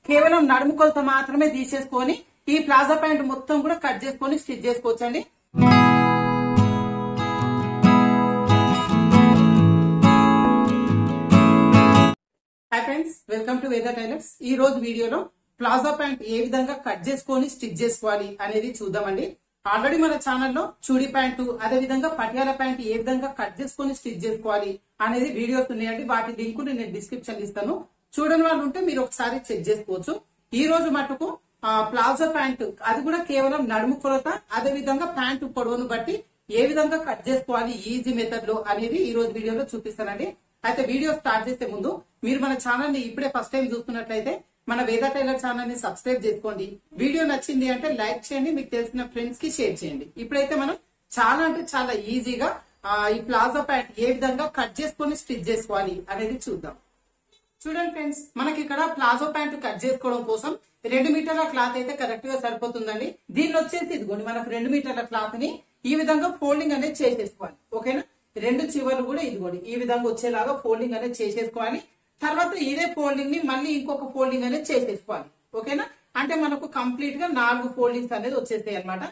కేవలం నడుము కొలత మాత్రమే తీసేసుకొని ఈ ప్లాజా ప్యాంట్ మొత్తం కూడా కట్ చేసుకొని స్టిచ్ చేసుకోవచ్చండి hi friends welcome to Veda tailors ఈ రోజు వీడియోలో ప్లాజా ప్యాంట్ ఏ విధంగా కట్ చేసుకొని స్టిచ్ చేసుకోవాలి అనేది చూద్దామండి ఆల్రెడీ మన ఛానల్లో చూడి ప్యాంటు అదే విధంగా పటియాల ప్యాంట్ ఏ విధంగా కట్ చేసుకొని స్టిచ్ చేసుకోవాలి అనేది వీడియోస్ ఉన్నాయండి వాటి లింక్ నేను డిస్క్రిప్షన్ ఇస్తాను చూడని వాళ్ళు ఉంటే మీరు ఒకసారి చెక్ చేసుకోవచ్చు ఈ రోజు మటుకు ఆ, ప్లాజో ప్యాంటు అది కూడా కేవలం నడుము కొలత అదే విధంగా ప్యాంటు పొడవును బట్టి ఏ విధంగా కట్ చేసుకోవాలి ఈజీ మెథడ్ లో అనేది ఈ రోజు వీడియోలో చూపిస్తానండి అయితే వీడియో స్టార్ట్ చేసే ముందు మీరు మన ఛానల్ ని ఇప్పుడే ఫస్ట్ టైం చూస్తున్నట్లయితే మన వేద టైలర్ ఛానల్ ని సబ్స్క్రైబ్ చేసుకోండి వీడియో నచ్చింది అంటే లైక్ చేయండి మీకు తెలిసిన ఫ్రెండ్స్ కి షేర్ చేయండి ఇప్పుడైతే మనం చాలా అంటే చాలా ఈజీగా ఆ, ఈ ప్లాజో ప్యాంట్ ఏ విధంగా కట్ చేసుకొని స్టిచ్ చేసుకోవాలి అనేది చూద్దాం చూడండి ఫ్రెండ్స్ మనకి ఇక్కడ ప్లాజో ప్యాంట్ కట్ చేసుకోవడం కోసం రెండు మీటర్ల క్లాత్ అయితే కరెక్ట్ గా సరిపోతుందండి దీన్ని వచ్చేసి ఇదిగోండి మనకు రెండు మీటర్ల క్లాత్ ని ఈ విధంగా ఫోల్డింగ్ అనేది చేసేసుకోవాలి ఓకేనా రెండు చివర్లు కూడా ఇదిగోండి ఈ విధంగా వచ్చేలాగా ఫోల్డింగ్ అనేది చేసేసుకోవాలి తర్వాత ఇదే ఫోల్డింగ్ ని మళ్ళీ ఇంకొక ఫోల్డింగ్ అనేది చేసేసుకోవాలి ఓకేనా అంటే మనకు కంప్లీట్ గా నాలుగు ఫోల్డింగ్స్ అనేది వచ్చేస్తాయి అన్నమాట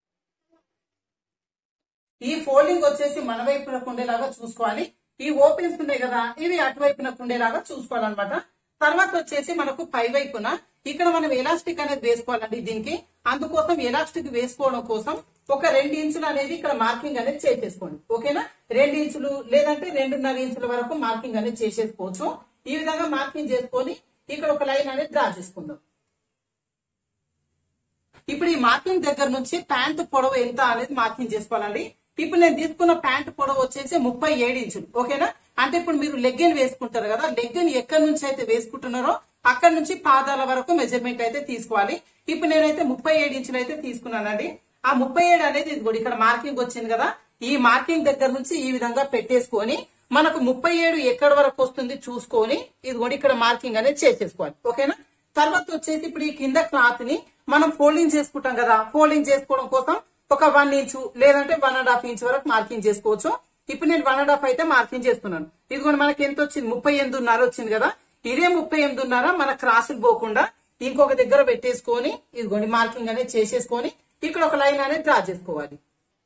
ఈ ఫోల్డింగ్ వచ్చేసి మన వైపున ఉండేలాగా చూసుకోవాలి ఈ ఓపెన్స్ ఉన్నాయి కదా ఇవి అటువైపున ఉండేలాగా చూసుకోవాలన్నమాట తర్వాత వచ్చేసి మనకు పై వైపున ఇక్కడ మనం ఎలాస్టిక్ అనేది వేసుకోవాలండి దీనికి అందుకోసం ఎలాస్టిక్ వేసుకోవడం కోసం ఒక రెండు ఇంచులు అనేది ఇక్కడ మార్కింగ్ అనేది చేసేసుకోండి ఓకేనా రెండు ఇంచులు లేదంటే రెండున్నర ఇంచుల వరకు మార్కింగ్ అనేది చేసేసుకోవచ్చు ఈ విధంగా మార్కింగ్ చేసుకొని ఇక్కడ ఒక లైన్ అనేది డ్రా చేసుకుందాం ఇప్పుడు ఈ మార్కింగ్ దగ్గర నుంచి ప్యాంట్ పొడవు ఎంత అనేది మార్కింగ్ చేసుకోవాలండి ఇప్పుడు నేను తీసుకున్న ప్యాంట్ పొడవు వచ్చేసి ముప్పై ఏడు ఇంచులు ఓకేనా అంటే ఇప్పుడు మీరు లెగ్గిన్ వేసుకుంటారు కదా లెగ్గిన్ ఎక్కడి నుంచి అయితే వేసుకుంటున్నారో అక్కడ నుంచి పాదాల వరకు మెజర్మెంట్ అయితే తీసుకోవాలి ఇప్పుడు నేనైతే ముప్పై ఏడు ఇంచులు అయితే తీసుకున్నానండి ఆ ముప్పై ఏడు అనేది ఇదిగోండి ఇక్కడ మార్కింగ్ వచ్చింది కదా ఈ మార్కింగ్ దగ్గర నుంచి ఈ విధంగా పెట్టేసుకొని మనకు ముప్పై ఏడు ఎక్కడి వరకు వస్తుంది చూసుకొని ఇదిగోండి ఇక్కడ మార్కింగ్ అనేది చేసేసుకోవాలి ఓకేనా తర్వాత వచ్చేసి ఇప్పుడు ఈ కింద క్లాత్ ని మనం ఫోల్డింగ్ చేసుకుంటాం కదా ఫోల్డింగ్ చేసుకోవడం కోసం ఒక వన్ ఇంచు లేదంటే వన్ అండ్ హాఫ్ ఇంచ్ వరకు మార్కింగ్ చేసుకోవచ్చు ఇప్పుడు నేను వన్ అండ్ హాఫ్ అయితే మార్కింగ్ చేస్తున్నాను ఇదిగోండి మనకి ఎంత వచ్చింది ముప్పై ఎనిమిదిన్నర వచ్చింది కదా ఇదే ముప్పై ఎనిమిదిన్నర మన క్రాసులు పోకుండా ఇంకొక దగ్గర పెట్టేసుకొని ఇదిగోండి మార్కింగ్ అనేది చేసేసుకొని ఇక్కడ ఒక లైన్ అనేది డ్రా చేసుకోవాలి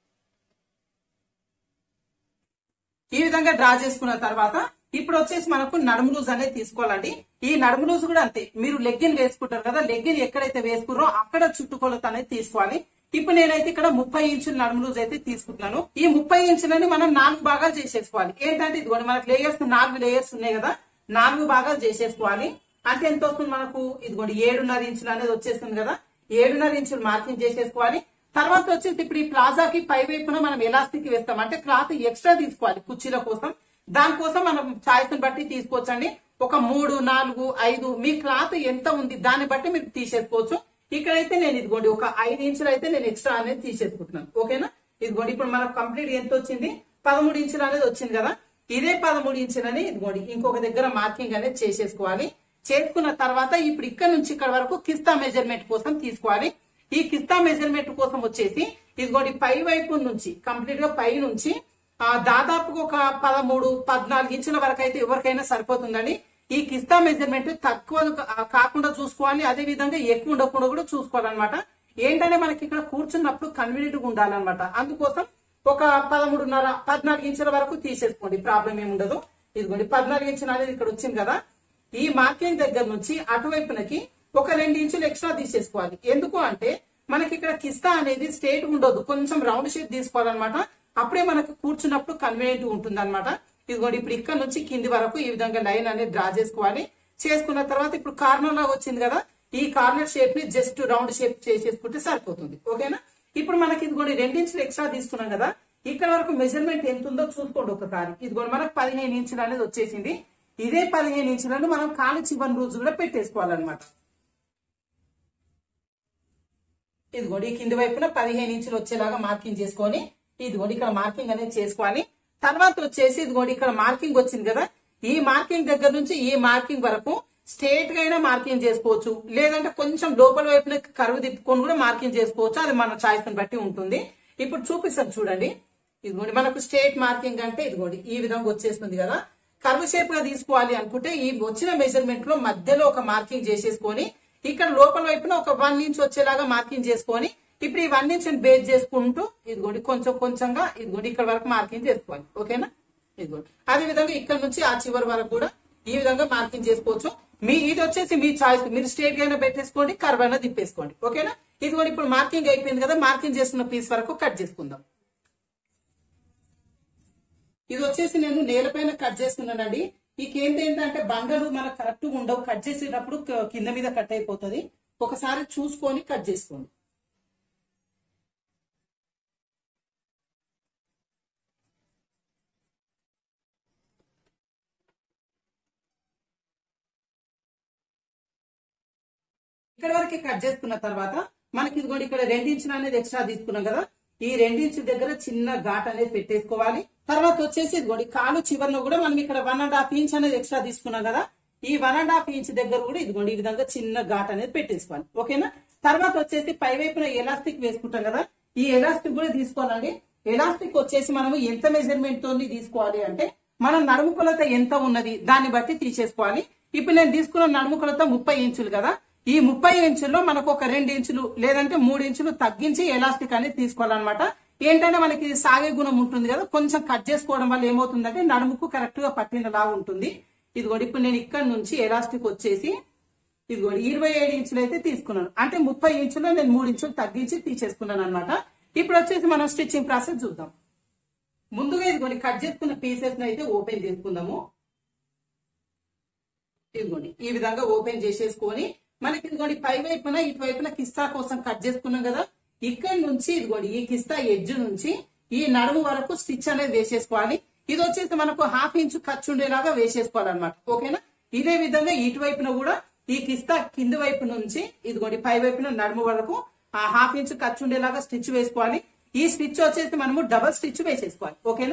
ఈ విధంగా డ్రా చేసుకున్న తర్వాత ఇప్పుడు వచ్చేసి మనకు నడుము లూజ్ అనేది తీసుకోవాలండి ఈ నడుము లూజ్ కూడా అంతే మీరు లెగ్గిన్ వేసుకుంటారు కదా లెగ్గిన్ ఎక్కడైతే వేసుకున్నారో అక్కడ చుట్టుకొలత అనేది తీసుకోవాలి ఇప్పుడు నేనైతే ఇక్కడ ముప్పై ఇంచుల నడుము లూజ్ అయితే తీసుకుంటున్నాను ఈ ముప్పై ఇంచులని మనం నాలుగు భాగాలు చేసేసుకోవాలి ఏంటంటే ఇదిగోండి మనకు లేయర్స్ నాలుగు లేయర్స్ ఉన్నాయి కదా నాలుగు భాగాలు చేసేసుకోవాలి అంటే ఎంత వస్తుంది మనకు ఇదిగోండి ఏడున్నర ఇంచులు అనేది వచ్చేస్తుంది కదా ఏడున్నర ఇంచులు మార్కింగ్ చేసేసుకోవాలి తర్వాత వచ్చేసి ఇప్పుడు ఈ ప్లాజాకి పై వైపున మనం ఎలాస్టిక్ వేస్తాం అంటే క్లాత్ ఎక్స్ట్రా తీసుకోవాలి కుర్చీల కోసం దానికోసం మనం చాయిస్ ని బట్టి తీసుకోవచ్చండి ఒక మూడు నాలుగు ఐదు మీ క్లాత్ ఎంత ఉంది దాన్ని బట్టి మీరు తీసేసుకోవచ్చు ఇక్కడైతే నేను ఇదిగోండి ఒక ఐదు ఇంచులు అయితే నేను ఎక్స్ట్రా అనేది తీసేసుకుంటున్నాను ఓకేనా ఇదిగోండి ఇప్పుడు మనకు కంప్లీట్ ఎంత వచ్చింది పదమూడు ఇంచులు అనేది వచ్చింది కదా ఇదే పదమూడు ఇంచులని ఇదిగోండి ఇంకొక దగ్గర మార్కింగ్ అనేది చేసేసుకోవాలి చేసుకున్న తర్వాత ఇప్పుడు ఇక్కడ నుంచి ఇక్కడ వరకు కిస్తా మెజర్మెంట్ కోసం తీసుకోవాలి ఈ కిస్తా మెజర్మెంట్ కోసం వచ్చేసి ఇదిగోండి పై వైపు నుంచి కంప్లీట్ గా పై నుంచి ఆ, దాదాపుగా ఒక పదమూడు పద్నాలుగు ఇంచుల వరకు అయితే ఎవరికైనా సరిపోతుందండి ఈ కిస్తా మెజర్మెంట్ తక్కువ కా- కాకుండా చూసుకోవాలి అదే విధంగా ఎక్కువ ఉండకుండా కూడా చూసుకోవాలన్నమాట ఏంటంటే మనకి ఇక్కడ కూర్చున్నప్పుడు కన్వీనియంట్ గా ఉండాలన్నమాట అందుకోసం ఒక పదమూడున్నర పద్నాలుగు ఇంచుల వరకు తీసేసుకోండి ప్రాబ్లం ఏమి ఉండదు ఇదిగోండి పద్నాలుగు ఇంచులు అనేది ఇక్కడ వచ్చింది కదా ఈ మార్కింగ్ దగ్గర నుంచి అటువైపునకి ఒక రెండు ఇంచులు ఎక్స్ట్రా తీసేసుకోవాలి ఎందుకు అంటే మనకి ఇక్కడ కిస్తా అనేది స్ట్రేట్ ఉండదు కొంచెం రౌండ్ షేప్ తీసుకోవాలన్నమాట అప్పుడే మనకు కూర్చున్నప్పుడు కన్వీనియంట్ ఉంటుంది అనమాట ఇదిగోండి ఇప్పుడు ఇక్కడ నుంచి కింది వరకు ఈ విధంగా లైన్ అనేది డ్రా చేసుకోవాలి చేసుకున్న తర్వాత ఇప్పుడు కార్నర్ లా వచ్చింది కదా ఈ కార్నర్ షేప్ ని జస్ట్ రౌండ్ షేప్ చేసేసుకుంటే సరిపోతుంది ఓకేనా ఇప్పుడు మనకి ఇదిగోండి రెండించులు ఎక్స్ట్రా తీసుకున్నాం కదా ఇక్కడ వరకు మెజర్మెంట్ ఎంత ఉందో చూసుకోండి ఒకసారి ఇదిగోండి మనకు పదిహేను ఇంచులు అనేది వచ్చేసింది ఇదే పదిహేను ఇంచులను మనం కాలు చివరి రోజు కూడా పెట్టేసుకోవాలన్నమాట ఇదిగోండి ఈ కింది వైపున పదిహేను ఇంచులు వచ్చేలాగా మార్కింగ్ చేసుకొని ఇదిగోండి ఇక్కడ మార్కింగ్ అనేది చేసుకోవాలి తర్వాత వచ్చేసి ఇదిగోండి ఇక్కడ మార్కింగ్ వచ్చింది కదా ఈ మార్కింగ్ దగ్గర నుంచి ఈ మార్కింగ్ వరకు స్ట్రేట్ గా అయినా మార్కింగ్ చేసుకోవచ్చు లేదంటే కొంచెం లోపల వైపున కరువు తిప్పుకొని కూడా మార్కింగ్ చేసుకోవచ్చు అది మన చాయిస్ ని బట్టి ఉంటుంది ఇప్పుడు చూపిస్తాను చూడండి ఇదిగోండి మనకు స్ట్రేట్ మార్కింగ్ అంటే ఇదిగోండి ఈ విధంగా వచ్చేస్తుంది కదా కర్వ్ షేప్ గా తీసుకోవాలి అనుకుంటే ఈ వచ్చిన మెజర్మెంట్ లో మధ్యలో ఒక మార్కింగ్ చేసేసుకొని ఇక్కడ లోపల వైపున ఒక వన్ ఇంచ్ వచ్చేలాగా మార్కింగ్ చేసుకొని ఇప్పుడు ఈ వన్ ఇంచ్ బేస్ చేసుకుంటూ ఇదిగోండి కొంచెం కొంచెంగా ఇదిగోండి ఇక్కడ వరకు మార్కింగ్ చేసుకోవాలి ఓకేనా ఇదిగోండి అదే విధంగా ఇక్కడ నుంచి ఆ చివరి వరకు కూడా ఈ విధంగా మార్కింగ్ చేసుకోవచ్చు మీ ఇది వచ్చేసి మీ చాయిస్ మీరు స్ట్రేట్ గా అయినా పెట్టేసుకోండి కర్వ్ అయినా తిప్పేసుకోండి ఓకేనా ఇది కూడా ఇప్పుడు మార్కింగ్ అయిపోయింది కదా మార్కింగ్ చేసుకున్న పీస్ వరకు కట్ చేసుకుందాం ఇది వచ్చేసి నేను నేలపైన కట్ చేసుకున్నానండి ఈ కేంద్ర ఏంటంటే బండలు మనకు కరెక్ట్ ఉండవు కట్ చేసేటప్పుడు క- కింద మీద కట్ అయిపోతుంది ఒకసారి చూసుకొని కట్ చేసుకోండి ఇక్కడ వరకు కట్ చేసుకున్న తర్వాత మనకి ఇదిగోండి ఇక్కడ రెండించులు అనేది ఎక్స్ట్రా తీసుకున్నాం కదా ఈ రెండించు దగ్గర చిన్న ఘాట్ అనేది పెట్టేసుకోవాలి తర్వాత వచ్చేసి ఇదిగోండి కాలు చివరిలో కూడా మనం ఇక్కడ వన్ అండ్ హాఫ్ ఇంచ్ అనేది ఎక్స్ట్రా తీసుకున్నాం కదా ఈ వన్ అండ్ హాఫ్ ఇంచ్ దగ్గర కూడా ఇదిగోండి ఈ విధంగా చిన్న ఘాట్ అనేది పెట్టేసుకోవాలి ఓకేనా తర్వాత వచ్చేసి పై వైపున ఎలాస్టిక్ వేసుకుంటాం కదా ఈ ఎలాస్టిక్ కూడా తీసుకోవాలండి ఎలాస్టిక్ వచ్చేసి మనం ఎంత మెజర్మెంట్ తోని తీసుకోవాలి అంటే మనం నడుము కొలత ఎంత ఉన్నది దాన్ని బట్టి తీసేసుకోవాలి ఇప్పుడు నేను తీసుకున్న నడుము కొలత ముప్పై ఇంచులు కదా ఈ ముప్పై ఇంచుల్లో మనకు ఒక రెండు ఇంచులు లేదంటే మూడు ఇంచులు తగ్గించి ఎలాస్టిక్ అనేది తీసుకోవాలన్నమాట ఏంటంటే మనకి ఇది సాగే గుణం ఉంటుంది కదా కొంచెం కట్ చేసుకోవడం వల్ల ఏమవుతుందంటే నడుముకు కరెక్ట్ గా పట్టినలా ఉంటుంది ఇదిగోండి ఇప్పుడు నేను ఇక్కడ నుంచి ఎలాస్టిక్ వచ్చేసి ఇదిగోండి ఇరవై ఏడు ఇంచులు అయితే తీసుకున్నాను అంటే ముప్పై ఇంచులో నేను మూడు ఇంచులు తగ్గించి తీసేసుకున్నాను అనమాట ఇప్పుడు వచ్చేసి మనం స్టిచ్చింగ్ ప్రాసెస్ చూద్దాం ముందుగా ఇదిగోండి కట్ చేసుకున్న పీసెస్ అయితే ఓపెన్ చేసుకుందాము ఇదిగోండి ఈ విధంగా ఓపెన్ చేసేసుకొని మనకి ఇదిగోండి పై వైపున ఇటు వైపున కిస్తా కోసం కట్ చేసుకున్నాం కదా ఇక్కడ నుంచి ఇదిగోండి ఈ కిస్తా ఎడ్జ్ నుంచి ఈ నడుము వరకు స్టిచ్ అనేది వేసేసుకోవాలి ఇది వచ్చేసి మనకు హాఫ్ ఇంచ్ ఖర్చు ఉండేలాగా వేసేసుకోవాలన్నమాట ఓకేనా ఇదే విధంగా ఇటు వైపున కూడా ఈ కిస్తా కింది వైపు నుంచి ఇదిగోండి పై వైపున నడుము వరకు ఆ హాఫ్ ఇంచ్ ఖర్చు ఉండేలాగా స్టిచ్ వేసుకోవాలి ఈ స్టిచ్ వచ్చేసి మనము డబల్ స్టిచ్ వేసేసుకోవాలి ఓకేనా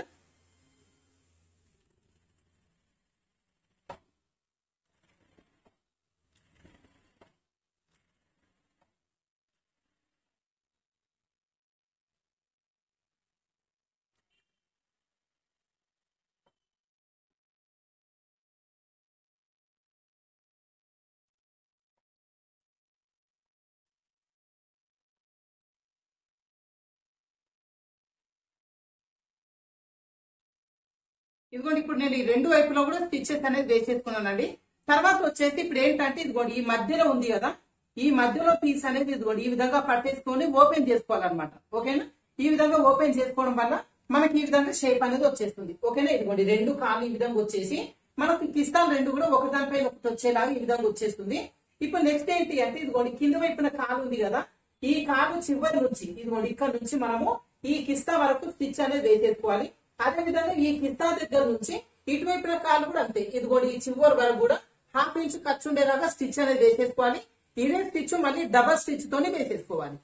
ఇదిగోండి ఇప్పుడు నేను ఈ రెండు వైపులో కూడా స్టిచెస్ అనేది వేసేసుకున్నానండి తర్వాత వచ్చేసి ఇప్పుడు ఏంటంటే ఇదిగోండి ఈ మధ్యలో ఉంది కదా ఈ మధ్యలో పీస్ అనేది ఇదిగోండి ఈ విధంగా పట్టేసుకొని ఓపెన్ చేసుకోవాలన్నమాట ఓకేనా ఈ విధంగా ఓపెన్ చేసుకోవడం వల్ల మనకి ఈ విధంగా షేప్ అనేది వచ్చేస్తుంది ఓకేనా ఇదిగోండి రెండు కాళ్ళు ఈ విధంగా వచ్చేసి మనకి కిస్తాన్ రెండు కూడా ఒకదానిపైన ఒకటి వచ్చేలాగా ఈ విధంగా వచ్చేస్తుంది ఇప్పుడు నెక్స్ట్ ఏంటి అంటే ఇదిగోండి కింద వైపున కాలు ఉంది కదా ఈ కాలు చివరి నుంచి ఇదిగోండి ఇక్కడ నుంచి మనము ఈ కిస్తా వరకు స్టిచ్ అనేది వేసేసుకోవాలి అదే విధంగా ఈ కిస్తా దగ్గర నుంచి ఇటువైపున కాలు కూడా అంతే ఇదిగోండి ఈ చివరి వరకు కూడా హాఫ్ ఇంచ్ ఖర్చు ఉండేలాగా స్టిచ్ అనేది వేసేసుకోవాలి ఇదే స్టిచ్ మళ్ళీ డబల్ స్టిచ్ తోనే వేసేసుకోవాలి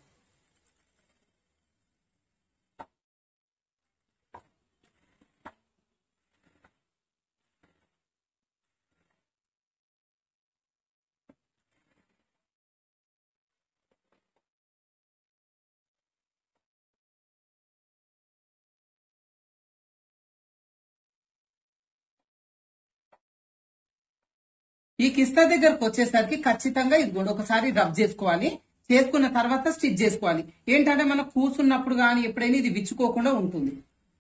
ఈ కిస్తా దగ్గరకు వచ్చేసరికి ఖచ్చితంగా ఇది కూడా ఒకసారి రబ్ చేసుకోవాలి చేసుకున్న తర్వాత స్టిచ్ చేసుకోవాలి ఏంటంటే మనం కూర్చున్నప్పుడు కానీ ఎప్పుడైనా ఇది విచ్చుకోకుండా ఉంటుంది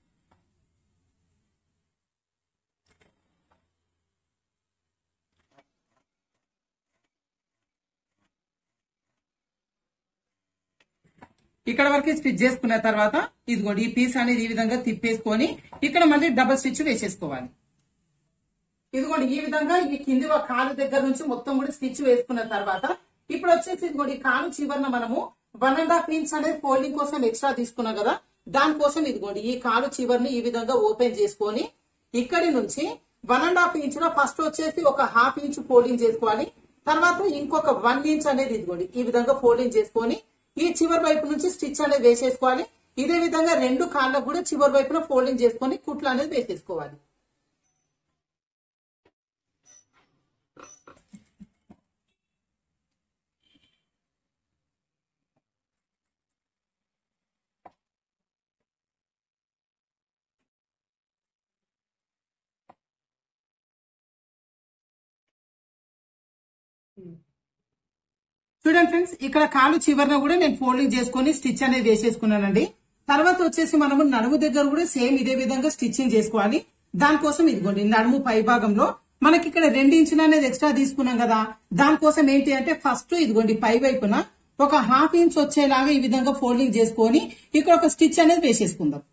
ఇక్కడ వరకు స్టిచ్ చేసుకున్న తర్వాత ఇదిగోండి ఈ పీస్ అనేది ఈ విధంగా తిప్పేసుకొని ఇక్కడ మళ్ళీ డబల్ స్టిచ్ వేసేసుకోవాలి ఇదిగోండి ఈ విధంగా ఈ కింది ఒక కాలు దగ్గర నుంచి మొత్తం కూడా స్టిచ్ వేసుకున్న తర్వాత ఇప్పుడు వచ్చేసి ఇదిగోండి ఈ కాలు చివరన మనము వన్ అండ్ హాఫ్ ఇంచ్ అనేది ఫోల్డింగ్ కోసం ఎక్స్ట్రా తీసుకున్నాం కదా దానికోసం ఇదిగోండి ఈ కాలు చివరిని ఈ విధంగా ఓపెన్ చేసుకొని ఇక్కడి నుంచి వన్ అండ్ హాఫ్ ఇంచ్ లో ఫస్ట్ వచ్చేసి ఒక హాఫ్ ఇంచ్ ఫోల్డింగ్ చేసుకోవాలి తర్వాత ఇంకొక వన్ ఇంచ్ అనేది ఇదిగోండి ఈ విధంగా ఫోల్డింగ్ చేసుకొని ఈ చివరి వైపు నుంచి స్టిచ్ అనేది వేసేసుకోవాలి ఇదే విధంగా రెండు కాళ్ళకు కూడా చివరి వైపున ఫోల్డింగ్ చేసుకొని కుట్లు అనేది వేసేసుకోవాలి చూడండి ఫ్రెండ్స్ ఇక్కడ కాలు చివరన కూడా నేను ఫోల్డింగ్ చేసుకొని స్టిచ్ అనేది వేసేసుకున్నానండి తర్వాత వచ్చేసి మనము నడుము దగ్గర కూడా సేమ్ ఇదే విధంగా స్టిచ్చింగ్ చేసుకోవాలి దానికోసం ఇదిగోండి నడుము పై భాగంలో మనకి ఇక్కడ రెండు ఇంచులు అనేది ఎక్స్ట్రా తీసుకున్నాం కదా దానికోసం ఏంటి అంటే ఫస్ట్ ఇదిగోండి పై వైపున ఒక హాఫ్ ఇంచ్ వచ్చేలాగా ఈ విధంగా ఫోల్డింగ్ చేసుకొని ఇక్కడ ఒక స్టిచ్ అనేది వేసేసుకుందాం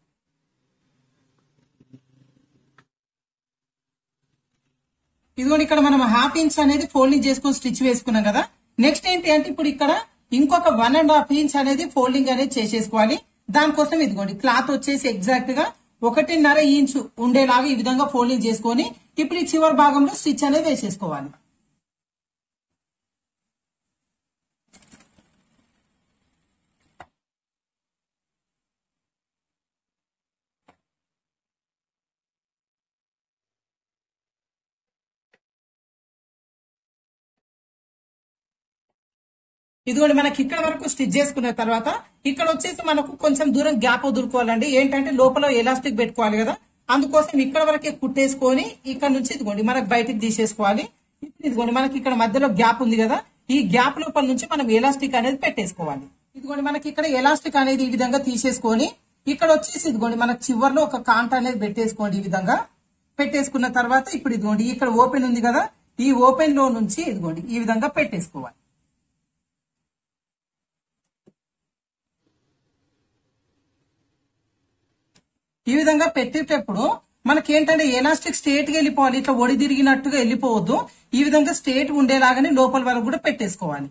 ఇదిగోండి ఇక్కడ మనం హాఫ్ ఇంచ్ అనేది ఫోల్డింగ్ చేసుకొని స్టిచ్ వేసుకున్నాం కదా నెక్స్ట్ ఏంటి అంటే ఇప్పుడు ఇక్కడ ఇంకొక వన్ అండ్ హాఫ్ ఇంచ్ అనేది ఫోల్డింగ్ అనేది చేసేసుకోవాలి దానికోసం ఇదిగోండి క్లాత్ వచ్చేసి ఎగ్జాక్ట్ గా ఒకటిన్నర ఇంచు ఉండేలాగా ఈ విధంగా ఫోల్డింగ్ చేసుకొని ఇప్పుడు ఈ చివరి భాగంలో స్టిచ్ అనేది వేసేసుకోవాలి ఇదిగోండి మనకి ఇక్కడ వరకు స్టిచ్ చేసుకున్న తర్వాత ఇక్కడ వచ్చేసి మనకు కొంచెం దూరం గ్యాప్ వదులుకోవాలండి ఏంటంటే లోపల ఎలాస్టిక్ పెట్టుకోవాలి కదా అందుకోసం ఇక్కడ వరకే కుట్టేసుకొని ఇక్కడ నుంచి ఇదిగోండి మనకు బయటికి తీసేసుకోవాలి ఇప్పుడు ఇదిగోండి మనకి ఇక్కడ మధ్యలో గ్యాప్ ఉంది కదా ఈ గ్యాప్ లోపల నుంచి మనం ఎలాస్టిక్ అనేది పెట్టేసుకోవాలి ఇదిగోండి మనకి ఇక్కడ ఎలాస్టిక్ అనేది ఈ విధంగా తీసేసుకొని ఇక్కడ వచ్చేసి ఇదిగోండి మనకి చివర్లో ఒక కాంట అనేది పెట్టేసుకోండి ఈ విధంగా పెట్టేసుకున్న తర్వాత ఇప్పుడు ఇదిగోండి ఇక్కడ ఓపెన్ ఉంది కదా ఈ ఓపెన్ లో నుంచి ఇదిగోండి ఈ విధంగా పెట్టేసుకోవాలి ఈ విధంగా పెట్టేటప్పుడు మనకి ఏంటంటే ఎలాస్టిక్ స్ట్రేట్ గా వెళ్ళిపోవాలి ఇట్లా ఒడి తిరిగినట్టుగా వెళ్ళిపోవద్దు ఈ విధంగా స్ట్రేట్ ఉండేలాగానే లోపల వరకు కూడా పెట్టేసుకోవాలి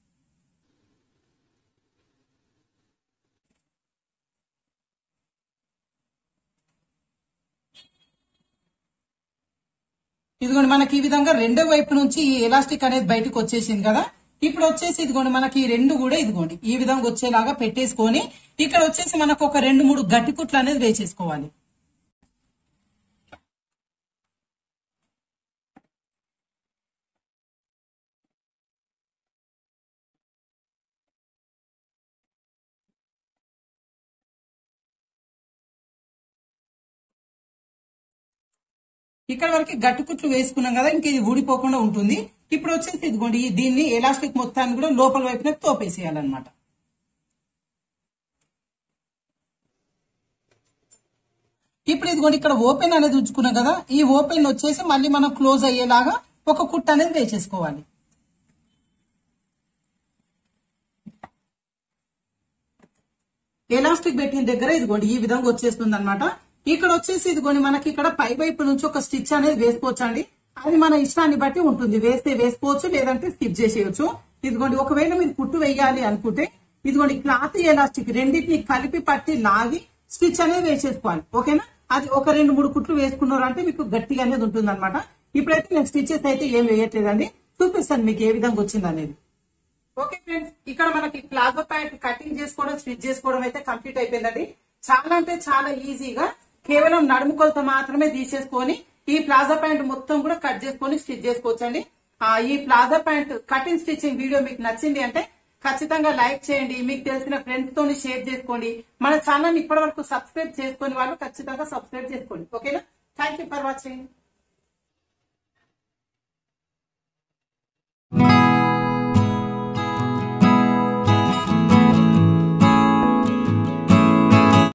ఇదిగోండి మనకి ఈ విధంగా రెండో వైపు నుంచి ఈ ఎలాస్టిక్ అనేది బయటకు వచ్చేసింది కదా ఇప్పుడు వచ్చేసి ఇదిగోండి మనకి ఈ రెండు కూడా ఇదిగోండి ఈ విధంగా వచ్చేలాగా పెట్టేసుకొని ఇక్కడ వచ్చేసి మనకు ఒక రెండు మూడు గట్టి కుట్లు అనేది వేసేసుకోవాలి ఇక్కడ వరకు గట్టి కుట్లు వేసుకున్నాం కదా ఇంక ఇది ఊడిపోకుండా ఉంటుంది ఇప్పుడు వచ్చేసి ఇదిగోండి ఈ దీన్ని ఎలాస్టిక్ మొత్తాన్ని కూడా లోపల వైపున తోపేసేయాలన్నమాట ఇప్పుడు ఇదిగోండి ఇక్కడ ఓపెన్ అనేది ఉంచుకున్నాం కదా ఈ ఓపెన్ వచ్చేసి మళ్ళీ మనం క్లోజ్ అయ్యేలాగా ఒక కుట్ అనేది వేసేసుకోవాలి ఎలాస్టిక్ పెట్టిన దగ్గర ఇదిగోండి ఈ విధంగా వచ్చేస్తుంది అనమాట ఇక్కడ వచ్చేసి ఇదిగోండి మనకి ఇక్కడ పై వైపు నుంచి ఒక స్టిచ్ అనేది వేసుకోవచ్చు అండి అది మన ఇష్టాన్ని బట్టి ఉంటుంది వేస్తే వేసుకోవచ్చు లేదంటే స్కిప్ చేసేయచ్చు ఇదిగోండి ఒకవేళ మీరు కుట్టు వేయాలి అనుకుంటే ఇదిగోండి క్లాత్ ఎలాస్టిక్ రెండింటిని కలిపి పట్టి లాగి స్టిచ్ అనేది వేసేసుకోవాలి ఓకేనా అది ఒక రెండు మూడు కుట్లు వేసుకున్నారు అంటే మీకు గట్టిగా అనేది ఉంటుంది అనమాట ఇప్పుడైతే నేను స్టిచెస్ అయితే ఏం వేయట్లేదండి చూపిస్తాను మీకు ఏ విధంగా వచ్చింది అనేది ఓకే ఫ్రెండ్స్ ఇక్కడ మనకి ప్లాజో ప్యాంట్ కటింగ్ చేసుకోవడం స్టిచ్ చేసుకోవడం అయితే కంప్లీట్ అయిపోయిందండి చాలా అంటే చాలా ఈజీగా కేవలం నడుము కొలత మాత్రమే తీసేసుకొని ఈ ప్లాజా ప్యాంట్ మొత్తం కూడా కట్ చేసుకొని స్టిచ్ చేసుకోవచ్చండి ఆ, ఈ palazzo pant cutting stitching video మీకు నచ్చింది అంటే ఖచ్చితంగా లైక్ చేయండి మీకు తెలిసిన ఫ్రెండ్స్ తోని షేర్ చేసుకోండి మన ఛానల్ ఇప్పటి వరకు సబ్స్క్రైబ్ చేసుకుని వాళ్ళు ఖచ్చితంగా సబ్స్క్రైబ్ చేసుకోండి ఓకేనా థ్యాంక్ యూ ఫర్ వాచింగ్